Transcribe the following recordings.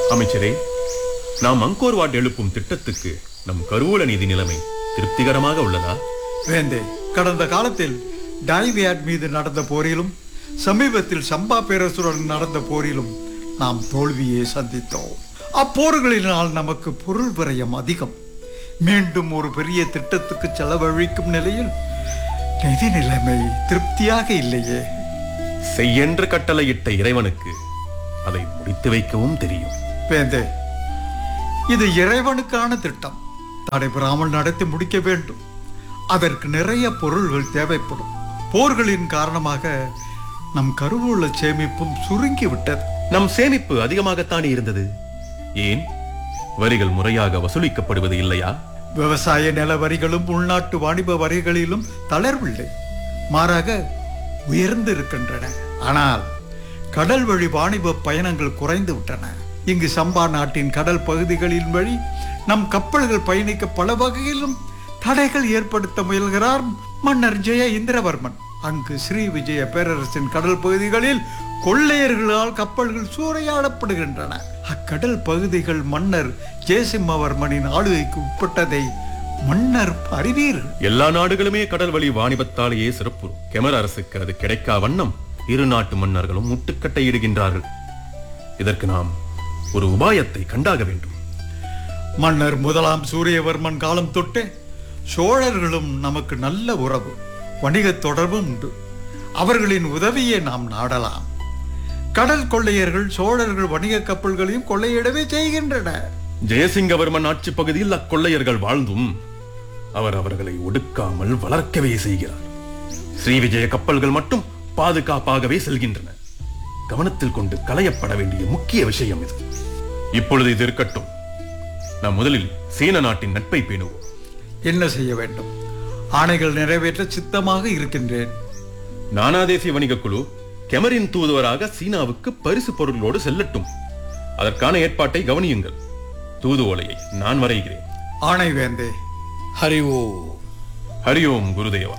அமைச்சரே நாம் Angkor Wat எழுப்பும் திட்டத்துக்கு நம் கருவூல நிதி நிலைமை திருப்திகரமாக உள்ளதா வேந்தே கடந்த காலத்தில் டைவியாட் மீது நடந்த போரிலும் சமீபத்தில் சம்பா பேரரசுடன் நடந்த போரிலும் நாம் தோல்வியை சந்தித்தோம் அப்போர்களினால் நமக்கு பொருள் விரயம் அதிகம் மீண்டும் ஒரு பெரிய திட்டத்துக்கு செலவழிக்கும் நிலையில் நிதி நிலைமை திருப்தியாக இல்லையே செய்யென்று கட்டளையிட்ட இறைவனுக்கு அதை முடித்து வைக்கவும் தெரியும் வேந்தே இது இறைவனுக்கான திட்டம் தடைபெறாமல் நடத்தி முடிக்க வேண்டும் அதற்கு நிறைய பொருள்கள் தேவைப்படும் போர்களின் காரணமாக நம் கருவூல சேமிப்பும் சுருங்கி விட்டது நம் சேமிப்பு அதிகமாகத்தானே இருந்தது ஏன் வரிகள் முறையாக வசூலிக்கப்படுவது இல்லையா விவசாய நில வரிகளும் உள்நாட்டு வாணிப வரிகளிலும் தளர்வில்லை மாறாக உயர்ந்து இருக்கின்றன ஆனால் கடல் வழி வாணிப பயணங்கள் குறைந்து விட்டன இங்கு சம்பா நாட்டின் கடல் பகுதிகளின் வழி நம் கப்பல்கள் பயணிக்க பல வகையிலும் தடைகள் ஏற்படுத்த முயல்கிறார் மன்னர் ஜெய இந்திரவர்மன் அங்கு ஸ்ரீ விஜய பேரரசின் கடல் பகுதிகளில் கொள்ளையர்களால் கப்பல்கள் சூறையாடப்படுகின்றன அக்கடல் பகுதிகள் மன்னர் ஜெயசிம்மவர்மனின் ஆளுகைக்கு உட்பட்டதை மன்னர் அறிவீர்கள் எல்லா நாடுகளுமே கடல் வழி வாணிபத்தாலேயே சிறப்பு கெமர் அரசுக்கு அது கிடைக்கா வண்ணம் இரு நாட்டு மன்னர்களும் முட்டுக்கட்டையிடுகின்றார்கள் இதற்கு நாம் ஒரு உபாயத்தை கண்டாக வேண்டும் மன்னர் முதலாம் சூரியவர்மன் காலம் தொட்டே சோழர்களும் நமக்கு நல்ல உறவு வணிகத் தொடர்பும் உண்டு அவர்களின் உதவியை நாம் நாடலாம் கடல் கொள்ளையர்கள் சோழர்கள் வணிக கப்பல்களையும் கொள்ளையிடவே செய்கின்றன ஜெயசிங்கவர்மன் ஆட்சி பகுதியில் அக்கொள்ளையர்கள் வாழ்ந்தும் அவர் அவர்களை ஒடுக்காமல் வளர்க்கவே செய்கிறார் ஸ்ரீவிஜய கப்பல்கள் மட்டும் பாதுகாப்பாகவே செல்கின்றன கவனத்தில் கொண்டு களையப்பட வேண்டிய முக்கிய விஷயம் இது இப்பொழுது இது இருக்கட்டும் நாம் முதலில் சீன நாட்டின் நட்பை பேணுவோம் என்ன செய்ய வேண்டும் ஆணைகள் நிறைவேற்ற சித்தமாக இருக்கின்றேன் நானாதேசிய வணிக குழு கெமரின் தூதுவராக சீனாவுக்கு பரிசு பொருளோடு செல்லட்டும் அதற்கான ஏற்பாட்டை கவனியுங்கள் தூது ஓலையை நான் வரைகிறேன் ஆணை வேந்தே ஹரி ஓ ஹரியோம் குருதேவா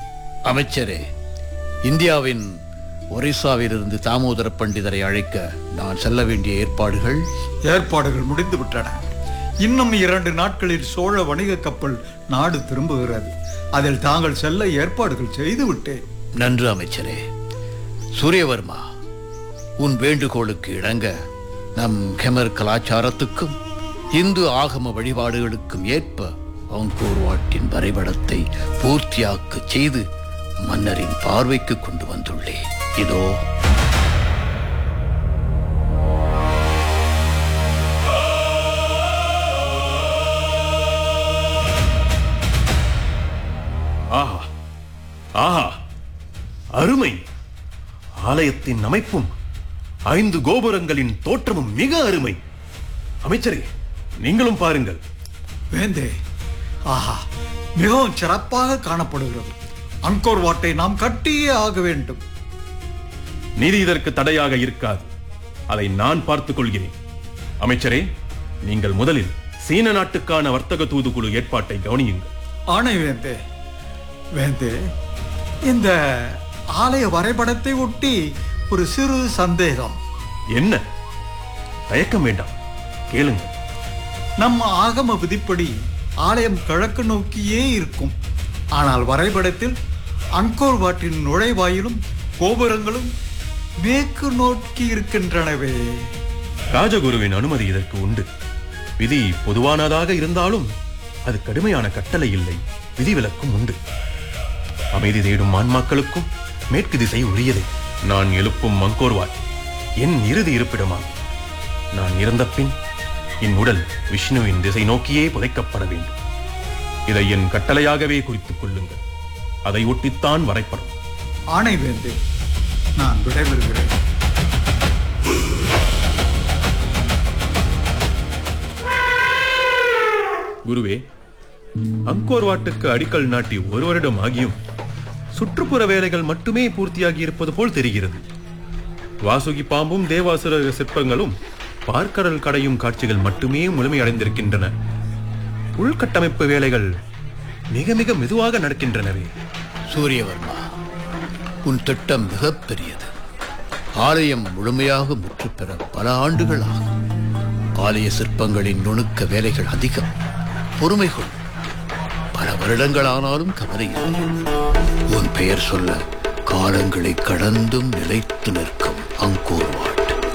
அமைச்சரே இந்தியாவின் ஒரிசாவிலிருந்து தாமோதர பண்டிதரை அழைக்க நான் செல்ல வேண்டிய ஏற்பாடுகள் ஏற்பாடுகள் முடிந்து விட்டன இன்னும் இரண்டு நாட்களில் சோழ வணிக கப்பல் நாடு திரும்புகிறது அதில் தாங்கள் செல்ல ஏற்பாடுகள் செய்து விட்டேன் நன்று அமைச்சரே சூரியவர்மா உன் வேண்டுகோளுக்கு இணங்க நம் கெமர் கலாச்சாரத்துக்கும் இந்து ஆகம வழிபாடுகளுக்கும் ஏற்ப அங்கோர் வாட்டின் வரைபடத்தை பூர்த்தியாக்க செய்து மன்னரின் பார்வைக்கு கொண்டு வந்துள்ளேன் இதோ ஆஹா ஆஹா அருமை ஆலயத்தின் அமைப்பும் ஐந்து கோபுரங்களின் தோற்றமும் மிக அருமை அமைச்சரே நீங்களும் பாருங்கள் வேந்தே ஆஹா மிகவும் சிறப்பாக காணப்படுகிறது அங்கோர் வாட்டை நாம் கட்டியே ஆக வேண்டும் நீதி இதற்கு தடையாக இருக்காது அதை நான் பார்த்துக் கொள்கிறேன் அமைச்சரே நீங்கள் முதலில் சீன நாட்டுக்கான வர்த்தக தூதுக்குழு ஏற்பாட்டை கவனியுங்கள் ஆணை வேந்தே வேந்தே இந்த ஆலய வரைபடத்தை ஒட்டி ஒரு சிறு சந்தேகம் என்ன தயக்கம் வேண்டாம் கேளுங்கள் நம் ஆகம விதிப்படி ஆலயம் கிழக்கு நோக்கியே இருக்கும் ஆனால் வரைபடத்தில் அங்கோர் வாட்டின் நுழைவாயிலும் கோபுரங்களும் மேற்கு நோக்கி இருக்கின்றனவே ராஜகுருவின் அனுமதி இதற்கு உண்டு விதி பொதுவானதாக இருந்தாலும் அது கடுமையான கட்டளை இல்லை விதிவிலக்கும் உண்டு அமைதி தேடும் ஆன்மாக்களுக்கும் மேற்கு திசை உரியதே நான் எழுப்பும் மங்கோர்வாட் என் இறுதி இருப்பிடமாகும் நான் இறந்த பின் என் உடல் விஷ்ணுவின் திசை நோக்கியே புதைக்கப்பட வேண்டும் இதை என் கட்டளையாகவே குறித்துக் கொள்ளுங்கள் அதை ஒட்டித்தான் வரைபடம் ஆணை வேந்தே நான் விடைபெறுகிறேன் குருவே அங்கோர் வாட்டுக்கு அடிக்கல் நாட்டி ஒரு வருடம் ஆகியும் சுற்றுப்புற வேலைகள் மட்டுமே பூர்த்தியாகி இருப்பது போல் தெரிகிறது வாசுகி பாம்பும் தேவாசுர சிற்பங்களும் பார்க்கடல் கடையும் காட்சிகள் மட்டுமே முழுமையடைந்திருக்கின்றன உள்கட்டமைப்பு வேலைகள் மிக மிக மெதுவாக நடக்கின்றனவே சூரியவர்மா உன் திட்டம் மிகப்பெரியது ஆலயம் முழுமையாக முற்றுப்பெற பல ஆண்டுகள் ஆகும் ஆலய சிற்பங்களின் நுணுக்க வேலைகள் அதிகம் பொறுமை கொள் பல வருடங்கள் ஆனாலும் கவலை இல்லை உன் பெயர் சொல்ல காலங்களை கடந்தும் நிலைத்து நிற்கும் அங்கோர் வாட்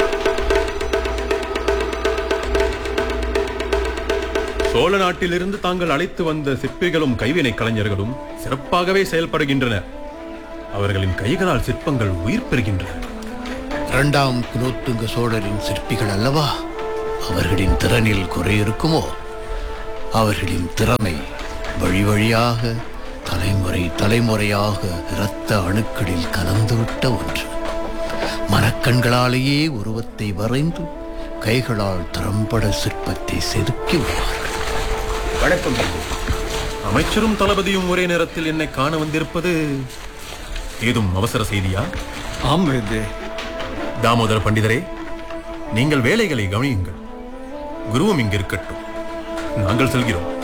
சோழ நாட்டிலிருந்து தாங்கள் அழைத்து வந்த சிற்பிகளும் கைவினை கலைஞர்களும் சிறப்பாகவே செயல்படுகின்றனர் அவர்களின் கைகளால் சிற்பங்கள் உயிர் பெறுகின்றன இரண்டாம் குலோத்துங்க சோழரின் சிற்பிகள் அல்லவா அவர்களின் திறனில் குறை இருக்குமோ அவர்களின் திறமை வழி வழியாக தலைமுறை தலைமுறையாக இரத்த அணுக்களில் கலந்துவிட்ட ஒன்று மனக்கண்களாலேயே உருவத்தை வரைந்து கைகளால் திறம்பட சிற்பத்தை செதுக்கி விடுவார்கள் வணக்கம் தந்தை. அமைச்சரும் தளபதியும் ஒரே நேரத்தில் என்னை காண வந்திருப்பது ஏதும் அவசர செய்தியா ஆம் வேந்தே தாமோதர பண்டிதரே நீங்கள் வேலைகளை கவனியுங்கள் குருவும் இங்கு இருக்கட்டும் நாங்கள் செல்கிறோம்